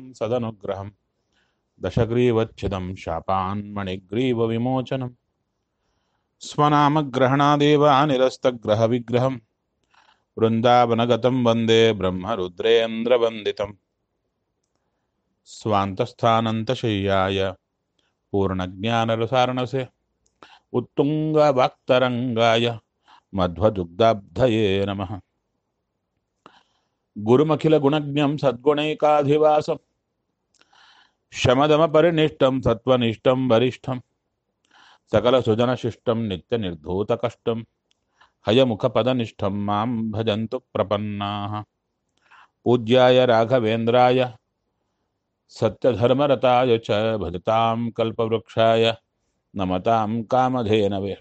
सदनुग्रहम् दशग्रीवच्छिदं शापान्मणिग्रीवविमोचनम् स्वनामग्रहणादेव निरस्तग्रहविग्रहम् वृन्दावनगतं वन्दे ब्रह्मरुद्रेन्द्रवन्दितम् स्वान्तस्थानन्तशय्याय पूर्णज्ञानरसारणसे उत्तुङ्गवाक्तरङ्गाय मध्वदुग्धाब्धये नमः गुरुमखिलगुणज्ञं सद्गुणैकाधिवासं शमदमपरिनिष्टं सत्त्वनिष्ठं वरिष्ठं सकलसुजनशिष्टं नित्यनिर्धूतकष्टं हयमुखपदनिष्ठं मां भजन्तु प्रपन्नाः पूज्याय राघवेन्द्राय सत्यधर्मरताय च भजतां कल्पवृक्षाय नमतां कामधेनवे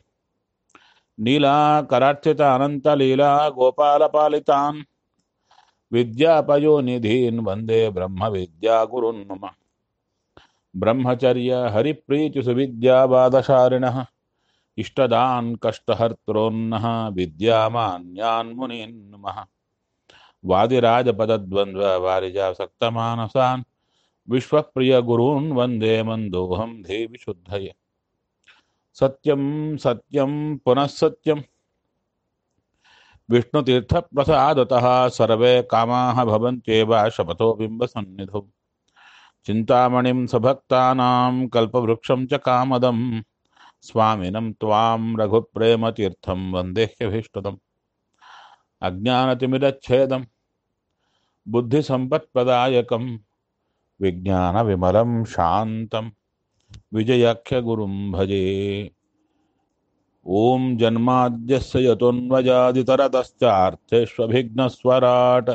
नीलाकरार्चितानन्तलीला गोपालपालितान् विद्यापयोनिधीन् वन्दे ब्रह्मविद्यागुरुन् मम ब्रह्मचर्य हरिप्रीतिसुविद्यावादशारिणः इष्टदान् कष्टहर्त्रोन्नः विद्यामान्यान् मुनीन् नमः वादिराजपदद्वन्द्ववारिजासक्तमानसान् विश्वप्रियगुरून् वन्दे मन्दोऽहं देवि शुद्धये सत्यं सत्यं पुनः सत्यं विष्णुतीर्थप्रसादतः सर्वे कामाः भवन्त्येव शपथो बिम्बसन्निधौ चिन्तामणिं सभक्तानां कल्पवृक्षं च कामदं स्वामिनं त्वां रघुप्रेमतीर्थं वन्देह्यभीष्टदम् अज्ञानतिमिरच्छेदं बुद्धिसम्पत्प्रदायकं विज्ञानविमलं शान्तं विजयाख्यगुरुं भजे ॐ जन्माद्यस्य यतोऽन्वजादितरतश्चार्थेष्वभिघ्नस्वराट्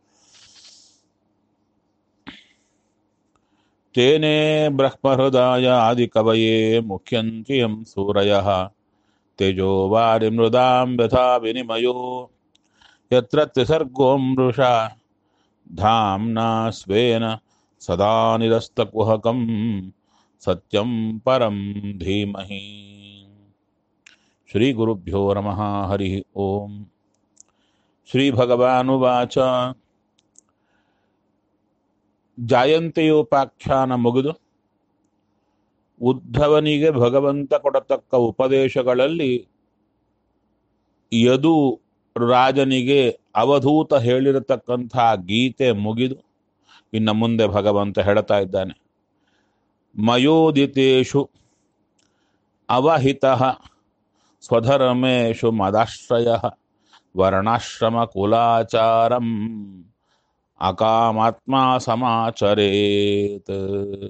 तेने ब्रह्महृदाय आदिकवये मुख्यन्ति यं सूरयः तेजो वारिमृदां यथा विनिमयो यत्र त्रिसर्गो मृषा धाम्ना स्वेन सदा निरस्तकुहकं सत्यं परं धीमहि श्रीगुरुभ्यो नमः हरिः ॐ श्रीभगवानुवाच ಜಾಯಂತೆಯೋಪಾಖ್ಯಾನ ಮುಗಿದು ಉದ್ಧವನಿಗೆ ಭಗವಂತ ಕೊಡತಕ್ಕ ಉಪದೇಶಗಳಲ್ಲಿ ಯದು ರಾಜನಿಗೆ ಅವಧೂತ ಹೇಳಿರತಕ್ಕಂಥ ಗೀತೆ ಮುಗಿದು ಇನ್ನು ಮುಂದೆ ಭಗವಂತ ಹೇಳ್ತಾ ಇದ್ದಾನೆ ಮಯೋದಿತೇಶು ಅವಹಿತ ಸ್ವಧರ್ಮೇಶು ಮದಾಶ್ರಯ ವರ್ಣಾಶ್ರಮ ಕುಲಾಚಾರಂ ಅಕಾಮಾತ್ಮ ಸಮಾಚರೇತ್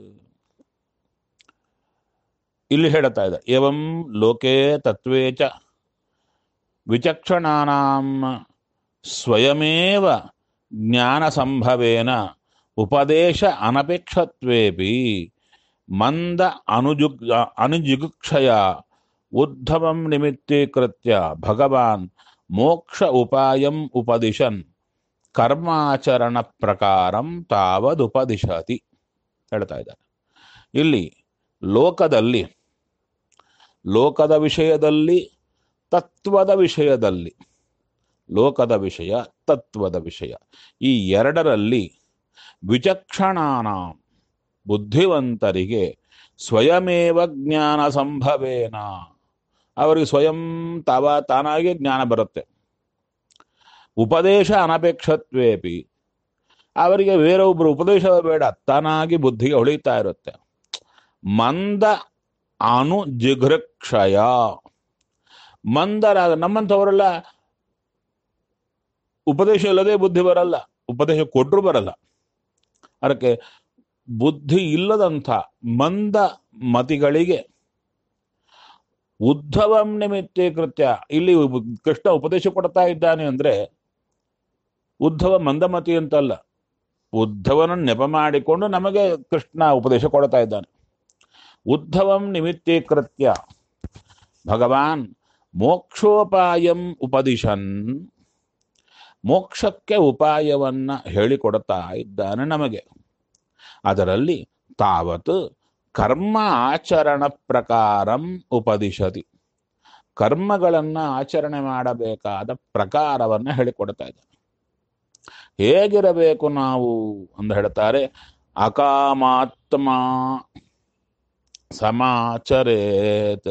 ಇಲ್ಲಿ ಹೇಳ್ತಾ ಇದೆ ಏವಂ ಲೋಕೆ ತತ್ವೇ ಚ ವಿಚಕ್ಷಣಾನಾಂ ಸ್ವಯಮೇವ ಜ್ಞಾನ ಸಂಭವೇನ ಉಪದೇಶ ಅನಪೇಕ್ಷತ್ವೇಪಿ ಮಂದ ಅನುಜುಗ್ ಅನುಜಿಗುಕ್ಷಯ ಉದ್ಧವಂ ನಿಮಿತ್ತೀಕೃತ್ಯ ಭಗವಾನ್ ಮೋಕ್ಷ ಉಪಾಯಂ ಉಪದಿಶನ್ ಕರ್ಮಾಚರಣ ಪ್ರಕಾರಂ ತಾವದುಪದಿಶತಿ ಹೇಳ್ತಾ ಇದ್ದಾರೆ ಇಲ್ಲಿ ಲೋಕದಲ್ಲಿ ಲೋಕದ ವಿಷಯದಲ್ಲಿ ತತ್ವದ ವಿಷಯದಲ್ಲಿ ಲೋಕದ ವಿಷಯ ತತ್ವದ ವಿಷಯ ಈ ಎರಡರಲ್ಲಿ ವಿಚಕ್ಷಣಾನ ಬುದ್ಧಿವಂತರಿಗೆ ಸ್ವಯಮೇವ ಜ್ಞಾನ ಸಂಭವೇನ ಅವರಿಗೆ ಸ್ವಯಂ ತಾವ ತಾನಾಗಿ ಜ್ಞಾನ ಬರುತ್ತೆ ಉಪದೇಶ ಅನಪೇಕ್ಷತ್ವೇಪಿ ಅವರಿಗೆ ಬೇರೊಬ್ಬರು ಉಪದೇಶ ಬೇಡ ತಾನಾಗಿ ಬುದ್ಧಿಗೆ ಹೊಳಿತಾ ಇರುತ್ತೆ ಮಂದ ಅನುಜಿಘೃಕ್ಷಯ ಮಂದರಾಗ ನಮ್ಮಂಥವರೆಲ್ಲ ಉಪದೇಶ ಇಲ್ಲದೆ ಬುದ್ಧಿ ಬರಲ್ಲ ಉಪದೇಶ ಕೊಟ್ಟರು ಬರಲ್ಲ ಅದಕ್ಕೆ ಬುದ್ಧಿ ಇಲ್ಲದಂಥ ಮಂದ ಮತಿಗಳಿಗೆ ಉದ್ಧವಂ ನಿಮಿತ್ತೆ ಕೃತ್ಯ ಇಲ್ಲಿ ಕೃಷ್ಣ ಉಪದೇಶ ಕೊಡ್ತಾ ಇದ್ದಾನೆ ಅಂದ್ರೆ ಉದ್ಧವ ಮಂದಮತಿ ಅಂತಲ್ಲ ಉದ್ಧವನನ್ನು ನೆಪ ಮಾಡಿಕೊಂಡು ನಮಗೆ ಕೃಷ್ಣ ಉಪದೇಶ ಕೊಡ್ತಾ ಇದ್ದಾನೆ ಉದ್ಧವಂ ನಿಮಿತ್ತೀಕೃತ್ಯ ಭಗವಾನ್ ಮೋಕ್ಷೋಪಾಯಂ ಉಪದಿಶನ್ ಮೋಕ್ಷಕ್ಕೆ ಉಪಾಯವನ್ನ ಹೇಳಿಕೊಡ್ತಾ ಇದ್ದಾನೆ ನಮಗೆ ಅದರಲ್ಲಿ ತಾವತ್ ಕರ್ಮ ಆಚರಣ ಪ್ರಕಾರಂ ಉಪದಿಶತಿ ಕರ್ಮಗಳನ್ನು ಆಚರಣೆ ಮಾಡಬೇಕಾದ ಪ್ರಕಾರವನ್ನು ಹೇಳಿಕೊಡ್ತಾ ಇದ್ದಾನೆ ಹೇಗಿರಬೇಕು ನಾವು ಅಂತ ಹೇಳ್ತಾರೆ ಅಕಾಮಾತ್ಮ ಸಮಾಚರೇತ್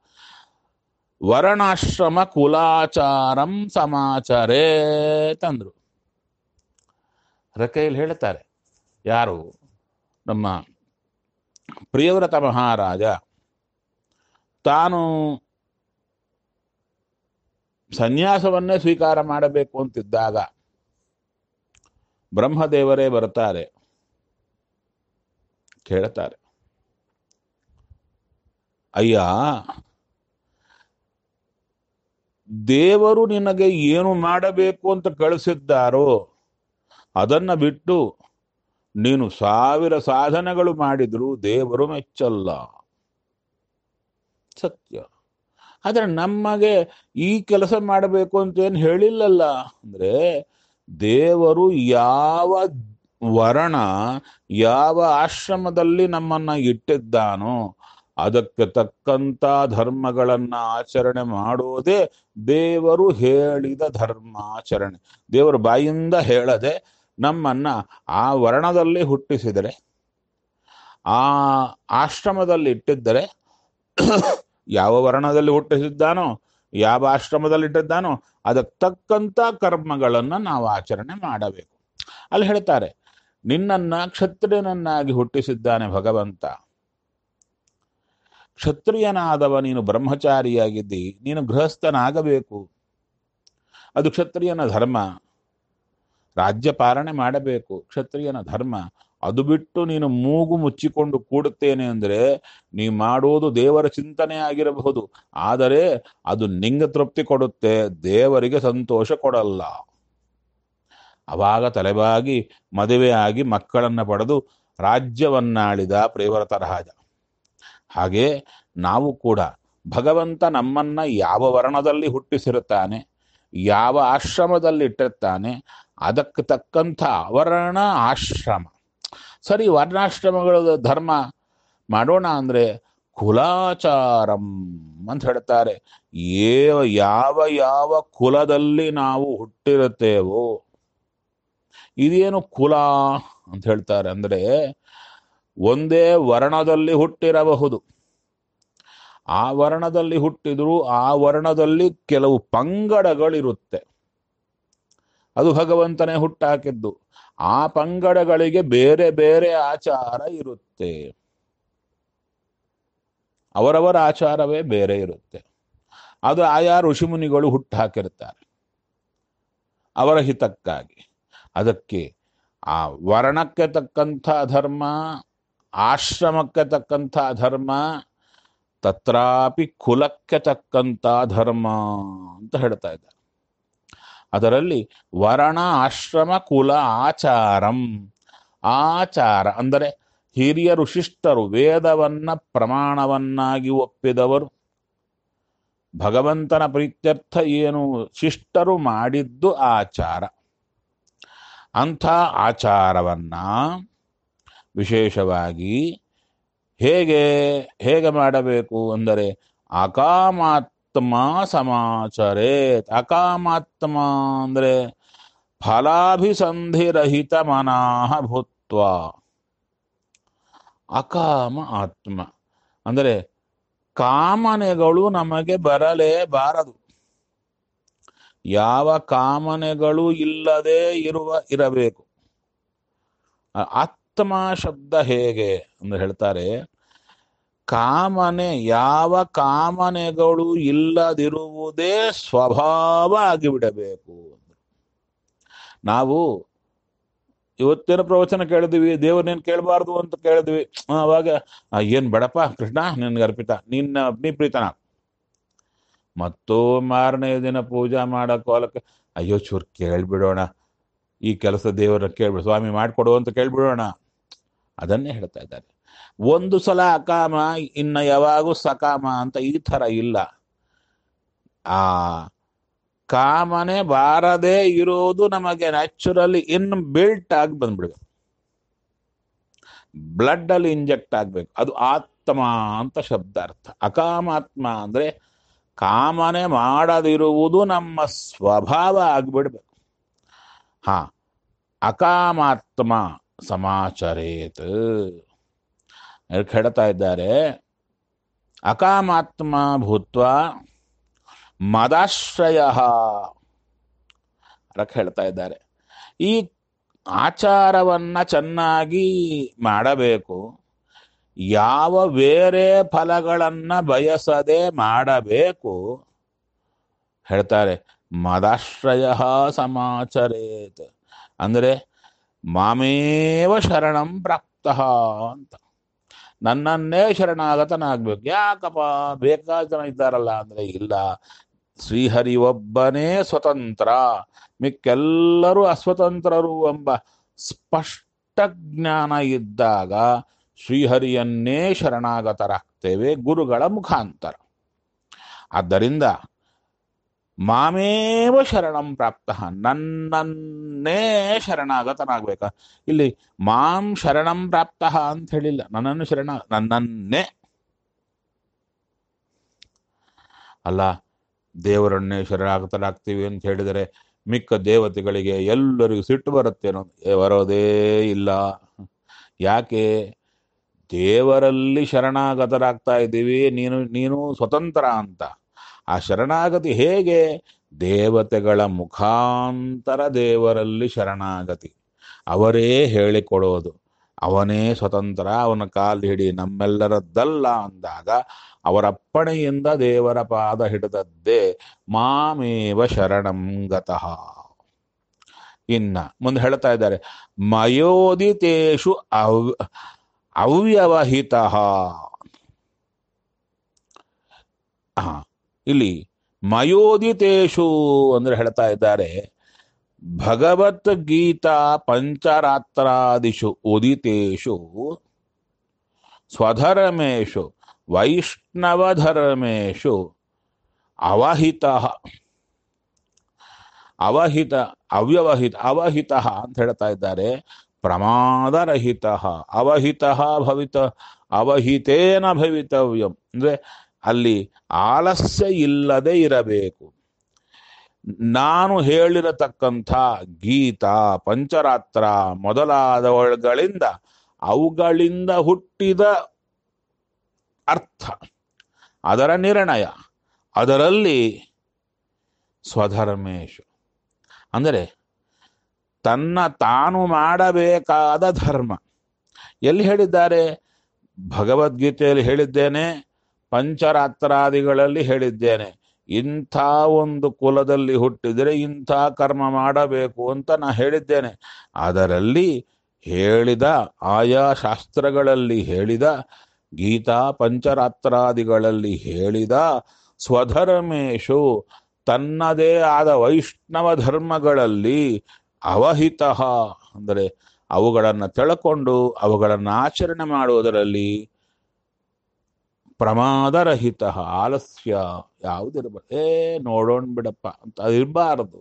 ವರ್ಣಾಶ್ರಮ ಕುಲಾಚಾರಂ ಸಮಾಚರೇತ್ ಅಂದ್ರು ರಕೈಲ್ ಹೇಳ್ತಾರೆ ಯಾರು ನಮ್ಮ ಪ್ರಿಯವ್ರತ ಮಹಾರಾಜ ತಾನು ಸನ್ಯಾಸವನ್ನೇ ಸ್ವೀಕಾರ ಮಾಡಬೇಕು ಅಂತಿದ್ದಾಗ ಬ್ರಹ್ಮದೇವರೇ ಬರ್ತಾರೆ ಕೇಳ್ತಾರೆ ಅಯ್ಯ ದೇವರು ನಿನಗೆ ಏನು ಮಾಡಬೇಕು ಅಂತ ಕಳಿಸಿದ್ದಾರೋ ಅದನ್ನ ಬಿಟ್ಟು ನೀನು ಸಾವಿರ ಸಾಧನೆಗಳು ಮಾಡಿದ್ರು ದೇವರು ಮೆಚ್ಚಲ್ಲ ಸತ್ಯ ಆದ್ರೆ ನಮಗೆ ಈ ಕೆಲಸ ಮಾಡಬೇಕು ಅಂತ ಏನು ಹೇಳಿಲ್ಲಲ್ಲ ಅಂದ್ರೆ ದೇವರು ಯಾವ ವರ್ಣ ಯಾವ ಆಶ್ರಮದಲ್ಲಿ ನಮ್ಮನ್ನ ಇಟ್ಟಿದ್ದಾನೋ ಅದಕ್ಕೆ ತಕ್ಕಂತ ಧರ್ಮಗಳನ್ನ ಆಚರಣೆ ಮಾಡೋದೇ ದೇವರು ಹೇಳಿದ ಧರ್ಮಾಚರಣೆ ದೇವರು ಬಾಯಿಂದ ಹೇಳದೆ ನಮ್ಮನ್ನ ಆ ವರ್ಣದಲ್ಲಿ ಹುಟ್ಟಿಸಿದರೆ ಆ ಆಶ್ರಮದಲ್ಲಿ ಇಟ್ಟಿದ್ದರೆ ಯಾವ ವರ್ಣದಲ್ಲಿ ಹುಟ್ಟಿಸಿದ್ದಾನೋ ಯಾವ ಆಶ್ರಮದಲ್ಲಿ ಇಟ್ಟಿದ್ದಾನೋ ಅದಕ್ಕೆ ತಕ್ಕಂತ ಕರ್ಮಗಳನ್ನ ನಾವು ಆಚರಣೆ ಮಾಡಬೇಕು ಅಲ್ಲಿ ಹೇಳ್ತಾರೆ ನಿನ್ನನ್ನ ಕ್ಷತ್ರಿಯನನ್ನಾಗಿ ಹುಟ್ಟಿಸಿದ್ದಾನೆ ಭಗವಂತ ಕ್ಷತ್ರಿಯನಾದವ ನೀನು ಬ್ರಹ್ಮಚಾರಿಯಾಗಿದ್ದಿ ನೀನು ಗೃಹಸ್ಥನಾಗಬೇಕು ಅದು ಕ್ಷತ್ರಿಯನ ಧರ್ಮ ರಾಜ್ಯ ಪಾಲನೆ ಮಾಡಬೇಕು ಕ್ಷತ್ರಿಯನ ಧರ್ಮ ಅದು ಬಿಟ್ಟು ನೀನು ಮೂಗು ಮುಚ್ಚಿಕೊಂಡು ಕೂಡುತ್ತೇನೆ ಅಂದ್ರೆ ನೀ ಮಾಡೋದು ದೇವರ ಚಿಂತನೆ ಆಗಿರಬಹುದು ಆದರೆ ಅದು ನಿಂಗ ತೃಪ್ತಿ ಕೊಡುತ್ತೆ ದೇವರಿಗೆ ಸಂತೋಷ ಕೊಡಲ್ಲ ಅವಾಗ ತಲೆಬಾಗಿ ಮದುವೆ ಆಗಿ ಮಕ್ಕಳನ್ನ ಪಡೆದು ರಾಜ್ಯವನ್ನಾಳಿದ ಪ್ರೇವರತ ರಾಜ ಹಾಗೆ ನಾವು ಕೂಡ ಭಗವಂತ ನಮ್ಮನ್ನ ಯಾವ ವರ್ಣದಲ್ಲಿ ಹುಟ್ಟಿಸಿರುತ್ತಾನೆ ಯಾವ ಆಶ್ರಮದಲ್ಲಿ ಇಟ್ಟಿರ್ತಾನೆ ಅದಕ್ಕೆ ತಕ್ಕಂಥ ವರ್ಣ ಆಶ್ರಮ ಸರಿ ವರ್ಣಾಶ್ರಮಗಳ ಧರ್ಮ ಮಾಡೋಣ ಅಂದ್ರೆ ಕುಲಾಚಾರಂ ಅಂತ ಹೇಳ್ತಾರೆ ಏವ ಯಾವ ಯಾವ ಕುಲದಲ್ಲಿ ನಾವು ಹುಟ್ಟಿರುತ್ತೇವೋ ಇದೇನು ಕುಲ ಅಂತ ಹೇಳ್ತಾರೆ ಅಂದ್ರೆ ಒಂದೇ ವರ್ಣದಲ್ಲಿ ಹುಟ್ಟಿರಬಹುದು ಆ ವರ್ಣದಲ್ಲಿ ಹುಟ್ಟಿದ್ರು ಆ ವರ್ಣದಲ್ಲಿ ಕೆಲವು ಪಂಗಡಗಳಿರುತ್ತೆ ಅದು ಭಗವಂತನೇ ಹುಟ್ಟಾಕಿದ್ದು ಆ ಪಂಗಡಗಳಿಗೆ ಬೇರೆ ಬೇರೆ ಆಚಾರ ಇರುತ್ತೆ ಅವರವರ ಆಚಾರವೇ ಬೇರೆ ಇರುತ್ತೆ ಅದು ಆಯಾ ಋಷಿಮುನಿಗಳು ಹುಟ್ಟಾಕಿರ್ತಾರೆ ಅವರ ಹಿತಕ್ಕಾಗಿ ಅದಕ್ಕೆ ಆ ವರ್ಣಕ್ಕೆ ತಕ್ಕಂಥ ಧರ್ಮ ಆಶ್ರಮಕ್ಕೆ ತಕ್ಕಂಥ ಧರ್ಮ ತತ್ರಾಪಿ ಕುಲಕ್ಕೆ ತಕ್ಕಂಥ ಧರ್ಮ ಅಂತ ಹೇಳ್ತಾ ಇದ್ದಾರೆ ಅದರಲ್ಲಿ ವರ್ಣ ಆಶ್ರಮ ಕುಲ ಆಚಾರಂ ಆಚಾರ ಅಂದರೆ ಹಿರಿಯ ಋಷಿಷ್ಠರು ವೇದವನ್ನ ಪ್ರಮಾಣವನ್ನಾಗಿ ಒಪ್ಪಿದವರು ಭಗವಂತನ ಪ್ರೀತ್ಯರ್ಥ ಏನು ಶಿಷ್ಟರು ಮಾಡಿದ್ದು ಆಚಾರ ಅಂಥ ಆಚಾರವನ್ನ ವಿಶೇಷವಾಗಿ ಹೇಗೆ ಹೇಗೆ ಮಾಡಬೇಕು ಅಂದರೆ ಅಕಾಮಾತ್ಮ ಸಮಾಚರೇ ಅಕಾಮಾತ್ಮ ಅಂದ್ರೆ ಫಲಾಭಿಸಂಧಿರಹಿತ ಮನಾಹ ಭೂತ್ವ ಅಕಾಮ ಆತ್ಮ ಅಂದರೆ ಕಾಮನೆಗಳು ನಮಗೆ ಬರಲೇಬಾರದು ಯಾವ ಕಾಮನೆಗಳು ಇಲ್ಲದೆ ಇರುವ ಇರಬೇಕು ಆತ್ಮ ಶಬ್ದ ಹೇಗೆ ಅಂತ ಹೇಳ್ತಾರೆ ಕಾಮನೆ ಯಾವ ಕಾಮನೆಗಳು ಇಲ್ಲದಿರುವುದೇ ಸ್ವಭಾವ ಆಗಿಬಿಡಬೇಕು ನಾವು ಇವತ್ತಿನ ಪ್ರವಚನ ಕೇಳಿದ್ವಿ ದೇವ್ರನ್ನೇನು ಕೇಳಬಾರ್ದು ಅಂತ ಕೇಳಿದ್ವಿ ಅವಾಗ ಏನ್ ಬೇಡಪ್ಪ ಕೃಷ್ಣ ನಿನ್ಗೆ ಅರ್ಪಿತ ನಿನ್ನ ಅಗ್ನಿಪ್ರೀತನ ಮತ್ತೋ ಮಾರನೇ ದಿನ ಪೂಜಾ ಮಾಡೋ ಕಾಲಕ್ಕೆ ಅಯ್ಯೋ ಚೂರ್ ಕೇಳ್ಬಿಡೋಣ ಈ ಕೆಲಸ ದೇವರನ್ನ ಕೇಳ್ಬಿಡು ಸ್ವಾಮಿ ಮಾಡ್ಕೊಡು ಅಂತ ಕೇಳ್ಬಿಡೋಣ ಅದನ್ನೇ ಹೇಳ್ತಾ ಇದ್ದಾರೆ ಒಂದು ಸಲ ಅಕಾಮ ಇನ್ನ ಯಾವಾಗೂ ಸಕಾಮ ಅಂತ ಈ ತರ ಇಲ್ಲ ಆ ಕಾಮನೆ ಬಾರದೇ ಇರೋದು ನಮಗೆ ನ್ಯಾಚುರಲಿ ಇನ್ ಬಿಲ್ಟ್ ಆಗಿ ಬಂದ್ಬಿಡ್ಬೇಕು ಬ್ಲಡ್ ಅಲ್ಲಿ ಇಂಜೆಕ್ಟ್ ಆಗ್ಬೇಕು ಅದು ಆತ್ಮ ಅಂತ ಶಬ್ದಾರ್ಥ ಅಕಾಮಾತ್ಮ ಅಂದ್ರೆ ಕಾಮನೆ ಮಾಡದಿರುವುದು ನಮ್ಮ ಸ್ವಭಾವ ಆಗ್ಬಿಡ್ಬೇಕು ಹಾ ಅಕಾಮಾತ್ಮ ಸಮಾಚರೇತ್ ಅದಕ್ಕೆ ಹೇಳ್ತಾ ಇದ್ದಾರೆ ಅಕಾಮಾತ್ಮ ಭೂತ್ವ ಮದಾಶ್ರಯ ಅದಕ್ಕೆ ಹೇಳ್ತಾ ಇದ್ದಾರೆ ಈ ಆಚಾರವನ್ನ ಚೆನ್ನಾಗಿ ಮಾಡಬೇಕು ಯಾವ ಬೇರೆ ಫಲಗಳನ್ನ ಬಯಸದೆ ಮಾಡಬೇಕು ಹೇಳ್ತಾರೆ ಮದಾಶ್ರಯ ಸಮಾಚರೇತ್ ಅಂದರೆ ಮಾಮೇವ ಶರಣಂ ಪ್ರಾಪ್ತ ಅಂತ ನನ್ನನ್ನೇ ಶರಣಾಗತನಾಗ್ಬೇಕು ಯಾಕಪ್ಪ ಬೇಕಾದ ಜನ ಇದ್ದಾರಲ್ಲ ಅಂದ್ರೆ ಇಲ್ಲ ಶ್ರೀಹರಿ ಒಬ್ಬನೇ ಸ್ವತಂತ್ರ ಮಿಕ್ಕೆಲ್ಲರೂ ಅಸ್ವತಂತ್ರರು ಎಂಬ ಸ್ಪಷ್ಟ ಜ್ಞಾನ ಇದ್ದಾಗ ಶ್ರೀಹರಿಯನ್ನೇ ಶರಣಾಗತರಾಗ್ತೇವೆ ಗುರುಗಳ ಮುಖಾಂತರ ಆದ್ದರಿಂದ ಮಾಮೇವ ಶರಣಂ ಪ್ರಾಪ್ತ ನನ್ನನ್ನೇ ಶರಣಾಗತನಾಗ್ಬೇಕ ಇಲ್ಲಿ ಮಾಂ ಶರಣಂ ಪ್ರಾಪ್ತ ಅಂತ ಹೇಳಿಲ್ಲ ನನ್ನನ್ನು ಶರಣ ನನ್ನನ್ನೇ ಅಲ್ಲ ದೇವರನ್ನೇ ಶರಣಾಗತರಾಗ್ತೀವಿ ಅಂತ ಹೇಳಿದರೆ ಮಿಕ್ಕ ದೇವತೆಗಳಿಗೆ ಎಲ್ಲರಿಗೂ ಸಿಟ್ಟು ಬರುತ್ತೇನೋ ಏ, ಬರೋದೇ ಇಲ್ಲ ಯಾಕೆ ದೇವರಲ್ಲಿ ಶರಣಾಗತರಾಗ್ತಾ ಇದ್ದೀವಿ ನೀನು ನೀನು ಸ್ವತಂತ್ರ ಅಂತ ಆ ಶರಣಾಗತಿ ಹೇಗೆ ದೇವತೆಗಳ ಮುಖಾಂತರ ದೇವರಲ್ಲಿ ಶರಣಾಗತಿ ಅವರೇ ಹೇಳಿಕೊಡೋದು ಅವನೇ ಸ್ವತಂತ್ರ ಅವನ ಕಾಲು ಹಿಡಿ ನಮ್ಮೆಲ್ಲರದ್ದಲ್ಲ ಅಂದಾಗ ಅವರ ಅಪ್ಪಣೆಯಿಂದ ದೇವರ ಪಾದ ಹಿಡಿದದ್ದೇ ಮಾಮೇವ ಶರಣಂ ಗತಃ ಇನ್ನ ಮುಂದೆ ಹೇಳ್ತಾ ಇದ್ದಾರೆ ಮಯೋದಿತೇಶು ಅವ್ ಅವ್ಯವಹಿತ ಇಲ್ಲಿ ಮಯೋದಿತೇಶು ಅಂದ್ರೆ ಹೇಳ್ತಾ ಇದ್ದಾರೆ ಭಗವದ್ಗೀತಾ ಪಂಚರಾತ್ರಾದಿಷು ಉದಿತೇಷು ಸ್ವಧರ್ಮೇಶು ವೈಷ್ಣವಧರ್ಮೇಶು ಅವಹಿತ ಅವಹಿತ ಅವ್ಯವಹಿತ ಅವಹಿತ ಅಂತ ಹೇಳ್ತಾ ಇದ್ದಾರೆ ಪ್ರಮಾದರಹಿತ ಅವಹಿತ ಭವಿತ ಅವಹಿತೇನ ಭವಿತವ್ಯಂ ಅಂದ್ರೆ ಅಲ್ಲಿ ಆಲಸ್ಯ ಇಲ್ಲದೆ ಇರಬೇಕು ನಾನು ಹೇಳಿರತಕ್ಕಂಥ ಗೀತಾ ಪಂಚರಾತ್ರ ಮೊದಲಾದವುಗಳಿಂದ ಅವುಗಳಿಂದ ಹುಟ್ಟಿದ ಅರ್ಥ ಅದರ ನಿರ್ಣಯ ಅದರಲ್ಲಿ ಸ್ವಧರ್ಮೇಶು ಅಂದರೆ ತನ್ನ ತಾನು ಮಾಡಬೇಕಾದ ಧರ್ಮ ಎಲ್ಲಿ ಹೇಳಿದ್ದಾರೆ ಭಗವದ್ಗೀತೆಯಲ್ಲಿ ಹೇಳಿದ್ದೇನೆ ಪಂಚರಾತ್ರಾದಿಗಳಲ್ಲಿ ಹೇಳಿದ್ದೇನೆ ಇಂಥ ಒಂದು ಕುಲದಲ್ಲಿ ಹುಟ್ಟಿದರೆ ಇಂಥ ಕರ್ಮ ಮಾಡಬೇಕು ಅಂತ ನಾ ಹೇಳಿದ್ದೇನೆ ಅದರಲ್ಲಿ ಹೇಳಿದ ಆಯಾ ಶಾಸ್ತ್ರಗಳಲ್ಲಿ ಹೇಳಿದ ಗೀತಾ ಪಂಚರಾತ್ರಾದಿಗಳಲ್ಲಿ ಹೇಳಿದ ಸ್ವಧರ್ಮೇಶು ತನ್ನದೇ ಆದ ವೈಷ್ಣವ ಧರ್ಮಗಳಲ್ಲಿ ಅವಹಿತ ಅಂದರೆ ಅವುಗಳನ್ನು ತಿಳ್ಕೊಂಡು ಅವುಗಳನ್ನು ಆಚರಣೆ ಮಾಡುವುದರಲ್ಲಿ ಪ್ರಮಾದರಹಿತ ಆಲಸ್ಯ ಯಾವುದಿರಬಾರ್ದು ಏ ನೋಡೋಣ ಬಿಡಪ್ಪ ಅಂತ ಅದಿರಬಾರದು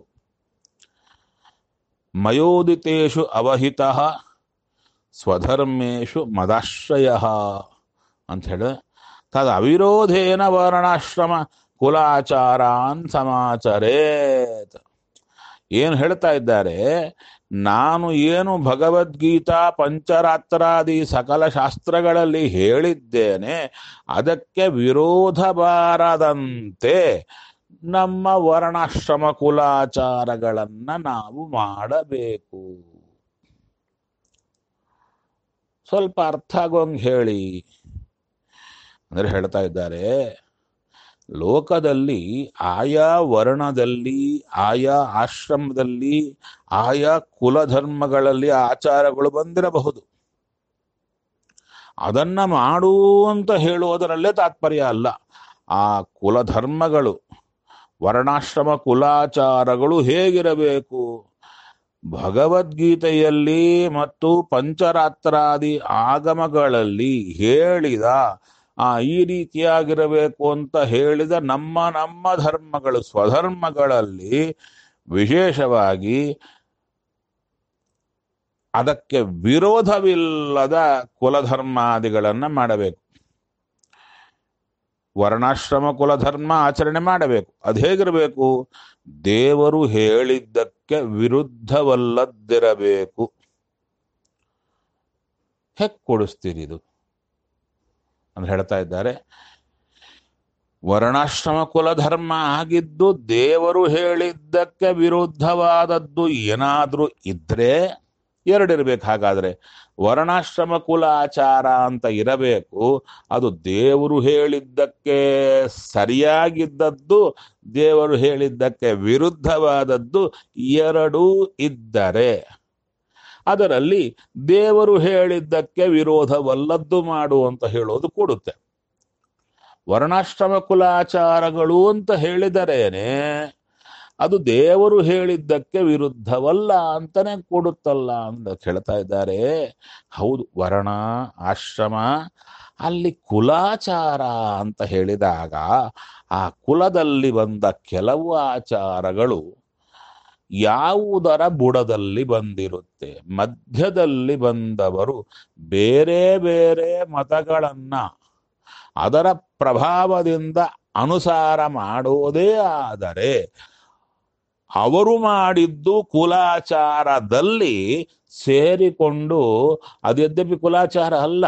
ಮಯೋದಿತೇಶು ಅವಹಿತ ಸ್ವಧರ್ಮೇಶು ಮದಾಶ್ರಯ ಅಂತ ಹೇಳಿ ತದ ಅವಿರೋಧೇನ ವರ್ಣಾಶ್ರಮ ಕುಲಾಚಾರಾನ್ ಸಮಾಚರೇತ್ ಏನು ಹೇಳ್ತಾ ಇದ್ದಾರೆ ನಾನು ಏನು ಭಗವದ್ಗೀತಾ ಪಂಚರಾತ್ರಾದಿ ಸಕಲ ಶಾಸ್ತ್ರಗಳಲ್ಲಿ ಹೇಳಿದ್ದೇನೆ ಅದಕ್ಕೆ ವಿರೋಧ ಬಾರದಂತೆ ನಮ್ಮ ವರ್ಣಾಶ್ರಮ ಕುಲಾಚಾರಗಳನ್ನ ನಾವು ಮಾಡಬೇಕು ಸ್ವಲ್ಪ ಅರ್ಥ ಆಗೋಂಗ್ ಹೇಳಿ ಅಂದ್ರೆ ಹೇಳ್ತಾ ಇದ್ದಾರೆ ಲೋಕದಲ್ಲಿ ಆಯಾ ವರ್ಣದಲ್ಲಿ ಆಯಾ ಆಶ್ರಮದಲ್ಲಿ ಆಯಾ ಕುಲಧರ್ಮಗಳಲ್ಲಿ ಆಚಾರಗಳು ಬಂದಿರಬಹುದು ಅದನ್ನ ಮಾಡು ಅಂತ ಹೇಳುವುದರಲ್ಲೇ ತಾತ್ಪರ್ಯ ಅಲ್ಲ ಆ ಕುಲಧರ್ಮಗಳು ವರ್ಣಾಶ್ರಮ ಕುಲಾಚಾರಗಳು ಹೇಗಿರಬೇಕು ಭಗವದ್ಗೀತೆಯಲ್ಲಿ ಮತ್ತು ಪಂಚರಾತ್ರಾದಿ ಆಗಮಗಳಲ್ಲಿ ಹೇಳಿದ ಆ ಈ ರೀತಿಯಾಗಿರಬೇಕು ಅಂತ ಹೇಳಿದ ನಮ್ಮ ನಮ್ಮ ಧರ್ಮಗಳು ಸ್ವಧರ್ಮಗಳಲ್ಲಿ ವಿಶೇಷವಾಗಿ ಅದಕ್ಕೆ ವಿರೋಧವಿಲ್ಲದ ಕುಲಧರ್ಮಾದಿಗಳನ್ನ ಮಾಡಬೇಕು ವರ್ಣಾಶ್ರಮ ಕುಲಧರ್ಮ ಆಚರಣೆ ಮಾಡಬೇಕು ಅದು ಹೇಗಿರಬೇಕು ದೇವರು ಹೇಳಿದ್ದಕ್ಕೆ ವಿರುದ್ಧವಲ್ಲದ್ದಿರಬೇಕು ಹೇಗೆ ಕೊಡಿಸ್ತೀರಿ ಇದು ಅಂತ ಹೇಳ್ತಾ ಇದ್ದಾರೆ ವರ್ಣಾಶ್ರಮ ಕುಲ ಧರ್ಮ ಆಗಿದ್ದು ದೇವರು ಹೇಳಿದ್ದಕ್ಕೆ ವಿರುದ್ಧವಾದದ್ದು ಏನಾದ್ರೂ ಇದ್ರೆ ಎರಡಿರ್ಬೇಕು ಹಾಗಾದ್ರೆ ವರ್ಣಾಶ್ರಮ ಕುಲ ಆಚಾರ ಅಂತ ಇರಬೇಕು ಅದು ದೇವರು ಹೇಳಿದ್ದಕ್ಕೆ ಸರಿಯಾಗಿದ್ದದ್ದು ದೇವರು ಹೇಳಿದ್ದಕ್ಕೆ ವಿರುದ್ಧವಾದದ್ದು ಎರಡೂ ಇದ್ದರೆ ಅದರಲ್ಲಿ ದೇವರು ಹೇಳಿದ್ದಕ್ಕೆ ವಿರೋಧವಲ್ಲದ್ದು ಮಾಡು ಅಂತ ಹೇಳೋದು ಕೊಡುತ್ತೆ ವರ್ಣಾಶ್ರಮ ಕುಲಾಚಾರಗಳು ಅಂತ ಹೇಳಿದರೇನೆ ಅದು ದೇವರು ಹೇಳಿದ್ದಕ್ಕೆ ವಿರುದ್ಧವಲ್ಲ ಅಂತಾನೆ ಕೊಡುತ್ತಲ್ಲ ಅಂತ ಹೇಳ್ತಾ ಇದ್ದಾರೆ ಹೌದು ವರ್ಣ ಆಶ್ರಮ ಅಲ್ಲಿ ಕುಲಾಚಾರ ಅಂತ ಹೇಳಿದಾಗ ಆ ಕುಲದಲ್ಲಿ ಬಂದ ಕೆಲವು ಆಚಾರಗಳು ಯಾವುದರ ಬುಡದಲ್ಲಿ ಬಂದಿರುತ್ತೆ ಮಧ್ಯದಲ್ಲಿ ಬಂದವರು ಬೇರೆ ಬೇರೆ ಮತಗಳನ್ನ ಅದರ ಪ್ರಭಾವದಿಂದ ಅನುಸಾರ ಮಾಡೋದೇ ಆದರೆ ಅವರು ಮಾಡಿದ್ದು ಕುಲಾಚಾರದಲ್ಲಿ ಸೇರಿಕೊಂಡು ಅದು ಯದ್ಯಪಿ ಕುಲಾಚಾರ ಅಲ್ಲ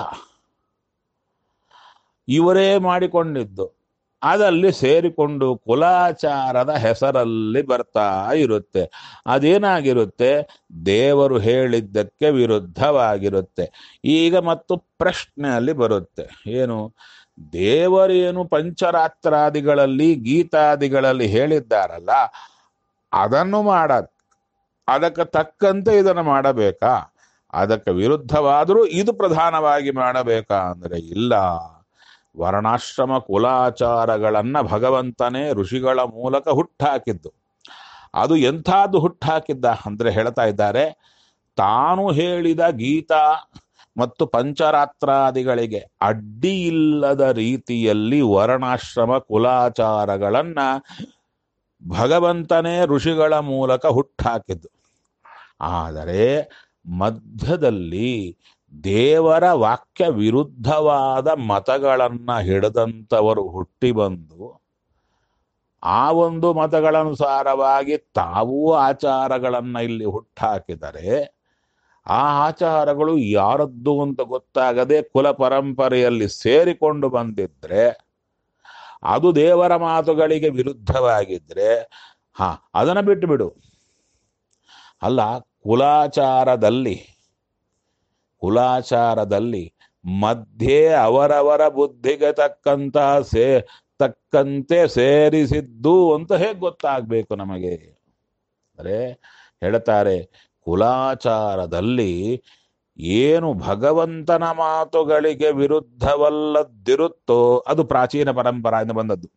ಇವರೇ ಮಾಡಿಕೊಂಡಿದ್ದು ಅದಲ್ಲಿ ಸೇರಿಕೊಂಡು ಕುಲಾಚಾರದ ಹೆಸರಲ್ಲಿ ಬರ್ತಾ ಇರುತ್ತೆ ಅದೇನಾಗಿರುತ್ತೆ ದೇವರು ಹೇಳಿದ್ದಕ್ಕೆ ವಿರುದ್ಧವಾಗಿರುತ್ತೆ ಈಗ ಮತ್ತು ಪ್ರಶ್ನೆಯಲ್ಲಿ ಬರುತ್ತೆ ಏನು ದೇವರೇನು ಪಂಚರಾತ್ರಾದಿಗಳಲ್ಲಿ ಗೀತಾದಿಗಳಲ್ಲಿ ಹೇಳಿದ್ದಾರಲ್ಲ ಅದನ್ನು ಮಾಡ ಅದಕ್ಕೆ ತಕ್ಕಂತೆ ಇದನ್ನು ಮಾಡಬೇಕಾ ಅದಕ್ಕೆ ವಿರುದ್ಧವಾದರೂ ಇದು ಪ್ರಧಾನವಾಗಿ ಮಾಡಬೇಕಾ ಅಂದರೆ ಇಲ್ಲ ವರ್ಣಾಶ್ರಮ ಕುಲಾಚಾರಗಳನ್ನ ಭಗವಂತನೇ ಋಷಿಗಳ ಮೂಲಕ ಹುಟ್ಟಾಕಿದ್ದು ಅದು ಎಂಥದ್ದು ಹುಟ್ಟಾಕಿದ್ದ ಅಂದ್ರೆ ಹೇಳ್ತಾ ಇದ್ದಾರೆ ತಾನು ಹೇಳಿದ ಗೀತಾ ಮತ್ತು ಪಂಚರಾತ್ರಾದಿಗಳಿಗೆ ಅಡ್ಡಿ ಇಲ್ಲದ ರೀತಿಯಲ್ಲಿ ವರ್ಣಾಶ್ರಮ ಕುಲಾಚಾರಗಳನ್ನ ಭಗವಂತನೇ ಋಷಿಗಳ ಮೂಲಕ ಹುಟ್ಟಾಕಿದ್ದು ಆದರೆ ಮಧ್ಯದಲ್ಲಿ ದೇವರ ವಾಕ್ಯ ವಿರುದ್ಧವಾದ ಮತಗಳನ್ನ ಹಿಡಿದಂಥವರು ಹುಟ್ಟಿ ಬಂದು ಆ ಒಂದು ಮತಗಳನುಸಾರವಾಗಿ ತಾವೂ ಆಚಾರಗಳನ್ನ ಇಲ್ಲಿ ಹುಟ್ಟಾಕಿದರೆ ಆ ಆಚಾರಗಳು ಯಾರದ್ದು ಅಂತ ಗೊತ್ತಾಗದೆ ಕುಲ ಪರಂಪರೆಯಲ್ಲಿ ಸೇರಿಕೊಂಡು ಬಂದಿದ್ರೆ ಅದು ದೇವರ ಮಾತುಗಳಿಗೆ ವಿರುದ್ಧವಾಗಿದ್ರೆ ಹಾ ಅದನ್ನ ಬಿಟ್ಟು ಬಿಡು ಅಲ್ಲ ಕುಲಾಚಾರದಲ್ಲಿ ಕುಲಾಚಾರದಲ್ಲಿ ಮಧ್ಯೆ ಅವರವರ ಬುದ್ಧಿಗೆ ತಕ್ಕಂತ ಸೇ ತಕ್ಕಂತೆ ಸೇರಿಸಿದ್ದು ಅಂತ ಹೇಗೆ ಗೊತ್ತಾಗಬೇಕು ನಮಗೆ ಅಂದರೆ ಹೇಳ್ತಾರೆ ಕುಲಾಚಾರದಲ್ಲಿ ಏನು ಭಗವಂತನ ಮಾತುಗಳಿಗೆ ವಿರುದ್ಧವಲ್ಲದಿರುತ್ತೋ ಅದು ಪ್ರಾಚೀನ ಪರಂಪರೆಯಿಂದ ಬಂದದ್ದು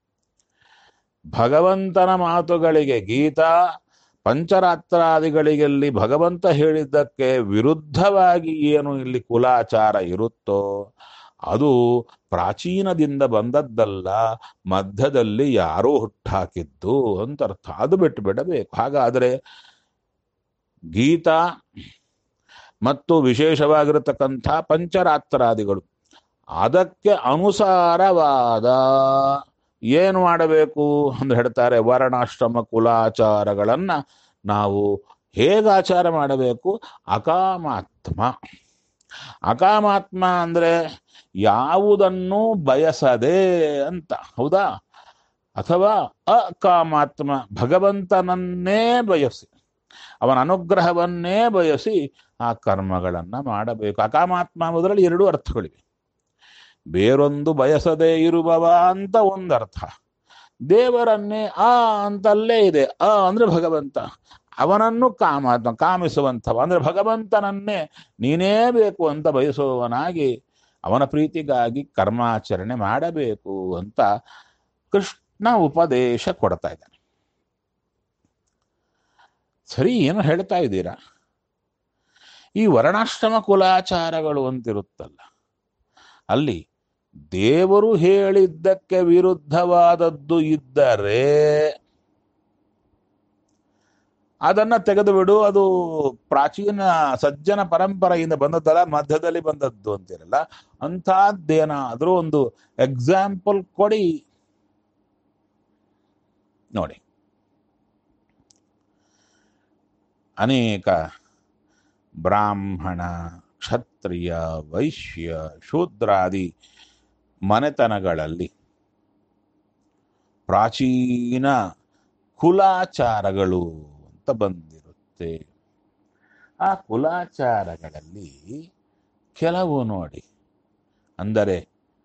ಭಗವಂತನ ಮಾತುಗಳಿಗೆ ಗೀತಾ ಪಂಚರಾತ್ರಾದಿಗಳಿಗೆಲ್ಲಿ ಭಗವಂತ ಹೇಳಿದ್ದಕ್ಕೆ ವಿರುದ್ಧವಾಗಿ ಏನು ಇಲ್ಲಿ ಕುಲಾಚಾರ ಇರುತ್ತೋ ಅದು ಪ್ರಾಚೀನದಿಂದ ಬಂದದ್ದಲ್ಲ ಮಧ್ಯದಲ್ಲಿ ಯಾರೋ ಹುಟ್ಟಾಕಿದ್ದು ಅಂತ ಅರ್ಥ ಅದು ಬಿಟ್ಟು ಬಿಡಬೇಕು ಹಾಗಾದರೆ ಗೀತಾ ಮತ್ತು ವಿಶೇಷವಾಗಿರತಕ್ಕಂಥ ಪಂಚರಾತ್ರಾದಿಗಳು ಅದಕ್ಕೆ ಅನುಸಾರವಾದ ಏನು ಮಾಡಬೇಕು ಅಂತ ಹೇಳ್ತಾರೆ ವರ್ಣಾಶ್ರಮ ಕುಲಾಚಾರಗಳನ್ನ ನಾವು ಹೇಗೆ ಆಚಾರ ಮಾಡಬೇಕು ಅಕಾಮಾತ್ಮ ಅಕಾಮಾತ್ಮ ಅಂದ್ರೆ ಯಾವುದನ್ನು ಬಯಸದೆ ಅಂತ ಹೌದಾ ಅಥವಾ ಅಕಾಮಾತ್ಮ ಭಗವಂತನನ್ನೇ ಬಯಸಿ ಅವನ ಅನುಗ್ರಹವನ್ನೇ ಬಯಸಿ ಆ ಕರ್ಮಗಳನ್ನ ಮಾಡಬೇಕು ಅಕಾಮಾತ್ಮ ಎಂಬುದರಲ್ಲಿ ಎರಡು ಅರ್ಥಗಳಿವೆ ಬೇರೊಂದು ಬಯಸದೇ ಇರುವವ ಅಂತ ಒಂದರ್ಥ ದೇವರನ್ನೇ ಆ ಅಂತಲ್ಲೇ ಇದೆ ಆ ಅಂದ್ರೆ ಭಗವಂತ ಅವನನ್ನು ಕಾಮಾತ್ಮ ಕಾಮಿಸುವಂಥವ ಅಂದ್ರೆ ಭಗವಂತನನ್ನೇ ನೀನೇ ಬೇಕು ಅಂತ ಬಯಸುವವನಾಗಿ ಅವನ ಪ್ರೀತಿಗಾಗಿ ಕರ್ಮಾಚರಣೆ ಮಾಡಬೇಕು ಅಂತ ಕೃಷ್ಣ ಉಪದೇಶ ಕೊಡ್ತಾ ಇದ್ದಾನೆ ಸರಿ ಏನು ಹೇಳ್ತಾ ಇದ್ದೀರಾ ಈ ವರ್ಣಾಶ್ರಮ ಕುಲಾಚಾರಗಳು ಅಂತಿರುತ್ತಲ್ಲ ಅಲ್ಲಿ ದೇವರು ಹೇಳಿದ್ದಕ್ಕೆ ವಿರುದ್ಧವಾದದ್ದು ಇದ್ದರೆ ಅದನ್ನ ತೆಗೆದು ಬಿಡು ಅದು ಪ್ರಾಚೀನ ಸಜ್ಜನ ಪರಂಪರೆಯಿಂದ ಬಂದದ್ದಲ್ಲ ಮಧ್ಯದಲ್ಲಿ ಬಂದದ್ದು ಅಂತಿರಲ್ಲ ಅಂಥದ್ದೇನಾದ್ರೂ ಒಂದು ಎಕ್ಸಾಂಪಲ್ ಕೊಡಿ ನೋಡಿ ಅನೇಕ ಬ್ರಾಹ್ಮಣ ಕ್ಷತ್ರಿಯ ವೈಶ್ಯ ಶೂದ್ರಾದಿ ಮನೆತನಗಳಲ್ಲಿ ಪ್ರಾಚೀನ ಕುಲಾಚಾರಗಳು ಅಂತ ಬಂದಿರುತ್ತೆ ಆ ಕುಲಾಚಾರಗಳಲ್ಲಿ ಕೆಲವು ನೋಡಿ ಅಂದರೆ